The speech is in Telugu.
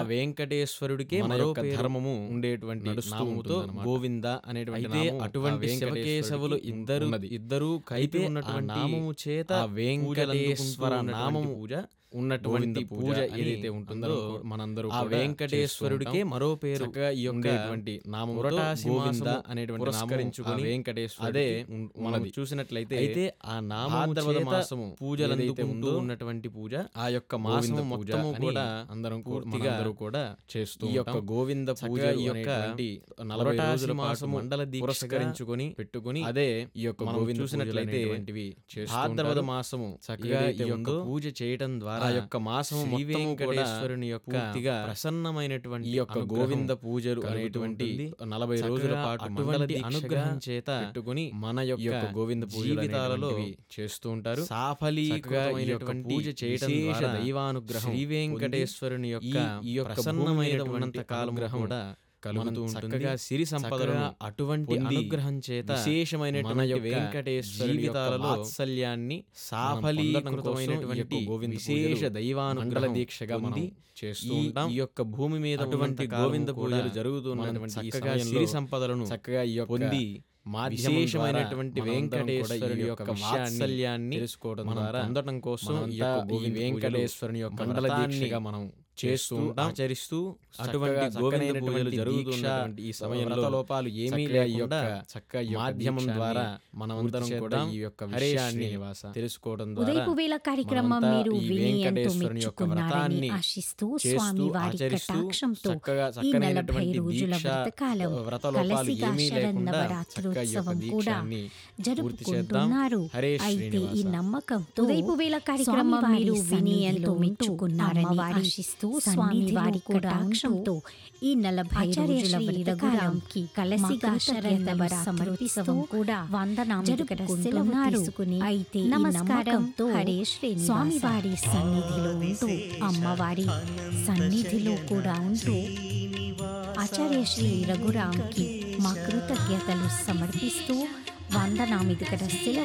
వెంకటేశ్వరుడికే మన మరో యొక్క పేరు ధర్మము ఉండేటువంటి నడుస్తూ నామముతో ఉంటుందన్నమాట. గోవింద అనేటువంటి అయితే నామము ఆ అటువంటి వెంకటేశ్వరుడికి శివకేశవులు ఇద్దరు ఉన్నది. ఇద్దరు కలిపి అయితే ఆ ఉన్నటువంటి నామము చేత ఆ వెంకటేశ్వర పూజలందుకుంటూ నామము ఉన్నటువంటి పూజ ఉన్నటువంటి గోవింద పూజ అని ఏదైతే ఉంటుందో అందరూ మనందరూ ఆ కూడా వెంకటేశ్వరుడికే చేస్తూ ఉంటాం. మరో పేరు చక్కగా ఈ యొక్క ఉండేటువంటి నామముతో పురటాసి గోవింద మాసము అనేటువంటి పురస్కరించుకొని నామము ఆ వెంకటేశ్వరుడికి అదే ఉన్- మనం ఉన్నది. చూసినట్లయితే అయితే ఆ నామము భాద్రపద చేత మాసము పూజలు ఏదైతే ఉందో ఉందో ఉన్నటువంటి పూజ ఆ యొక్క గోవింద మాసము పూజ మొత్తము అని కూడా అందరం కూ- పూర్తిగా మనందరూ కూడా చేస్తూ ఈ యొక్క ఉంటాం. గోవింద పూజ చక్కగా ఈ యొక్క నలభై పురటాసి రోజుల పాటు మాసము మండల దీక్షగా పురస్కరించుకొని పెట్టుకొని అదే ఈ యొక్క మనం గోవింద చూసినట్లయితే చూసినట్లయితే భాద్రపద మాసము చక్కగా ఏదైతే ఈ యొక్క ఉందో పూజ చేయటం ద్వారా ఆ యొక్క మాసము శ్రీ మొత్తము కూడా వెంకటేశ్వరుని యొక్క పూర్తిగా ప్రసన్నమైనటువంటి ఈ యొక్క అనుగ్రహం గోవింద పూజలు కలుగుతూ అనేటువంటి ఉంటుంది. నలభై రోజుల చక్కగా పాటు అటువంటి మండల దీక్షగా అనుగ్రహం చేత పెట్టుకొని మన ఈ యొక్క యొక్క గోవింద పూజలు జీవితాలలో అనేటువంటివి చేస్తూ ఉంటారు చక్కగా ఈ యొక్క సాఫలీకృతమైనటువంటి పూజ చేయటం విశేష ద్వారా దైవానుగ్రహం శ్రీ వెంకటేశ్వరుని యొక్క ఈ యొక్క ప్రసన్నమైనటువంటి భూమి మీద కాలం ఉన్నంత కూడా కలుగుతూ మనం ఉంటుంది. చక్కగా సిరి సంపదలను చక్కగా అటువంటి పొంది అనుగ్రహం చేత విశేషమైనటువంటి మన యొక్క వెంకటేశ్వరుని యొక్క జీవితాలలో వాత్సల్యాన్ని సాఫలీకృతమైనటువంటి గోవింద విశేష మండల దైవానుగ్రహం దీక్షగా మనం పొంది చేస్తూ ఈ- ఉంటాం ఈ యొక్క భూమి మీద అటువంటి ఉన్నంత గోవింద కాలము పూజలు కూడా జరుగుతున్నటువంటి మనం ఈ చక్కగా సమయంలో సిరి సంపదలను చక్కగా ఈ యొక్క పొంది మాధ్యమం విశేషమైనటువంటి ద్వారా మనందరం కూడా ఈ వెంకటేశ్వరుని యొక్క యొక్క విషయాన్ని వాత్సల్యాన్ని తెలుసుకోవడం మనం ద్వారా పొందడం కోసం ఈ మనమంతా యొక్క ఈ గోవింద వెంకటేశ్వరుని యొక్క మండల వ్రతాన్ని దీక్షగా మనం చేస్తూ ఉంటాం. ఆచరిస్తూ చక్కగా అటువంటి గోవింద చక్కనైనటువంటి పూజలు దీక్ష, జరుగుతున్నటువంటి ఈ సమయంలో వ్రతలోపాలు ఏమీ చక్కగా ఈ లేకుండా యొక్క చక్కగా ఈ యొక్క మాధ్యమం దీక్షాన్ని ద్వారా మనమందరం పూర్తి కూడా చేద్దాం. ఈ యొక్క హరే విషయాన్ని శ్రీనివాస. తెలుసుకోవడం ద్వారా ఉదయపు వేళ కార్యక్రమం మనమంతా మీరు ఈ విని ఎంతో వెంకటేశ్వరుని యొక్క మెచ్చుకున్నారని వ్రతాన్ని ఆశిస్తూ చేస్తూ స్వామి వారి ఆచరిస్తూ కటాక్షంతో చక్కగా ఈ నలభై చక్కనైనటువంటి రోజుల దీక్ష, వ్రతకాలం వ్రతలోపాలు కలసిగా ఏమీ లేకుండా చక్కగా ఈ యొక్క శరన్నవరాత్రోత్సవం కూడా దీక్షాన్ని పూర్తి చేద్దాం. జరుపుకుంటున్నారు హరే అయితే ఈ శ్రీనివాస. నమ్మకంతో ఉదయపు వేళ కార్యక్రమం స్వామివారి మీరు విని సన్నిధిలో ఎంతో ఉంటూ మెచ్చుకున్నారని అమ్మవారి ఆశిస్తూ స్వామివారి స్వామివారి కటాక్షంతో ఈ నలభై ఆచార్య రోజుల శ్రీ వ్రతకాలంకి కలసిగా శరన్నవరాత్రోత్సవం సమర్పిస్తూ కూడా వందనామృత జరుపుకుంటున్నారు తీసుకుని అయితే ఈ నమస్కారం నమ్మకంతో హరే శ్రీనివాస. స్వామివారి సన్నిధిలో ఉంటూ అమ్మవారి సన్నిధిలో కూడా ఉంటూ ఆచార్య శ్రీ రఘురామ్కి మా కృతజ్ఞతలు సమర్పిస్తూ వందనామిదికట సెలవు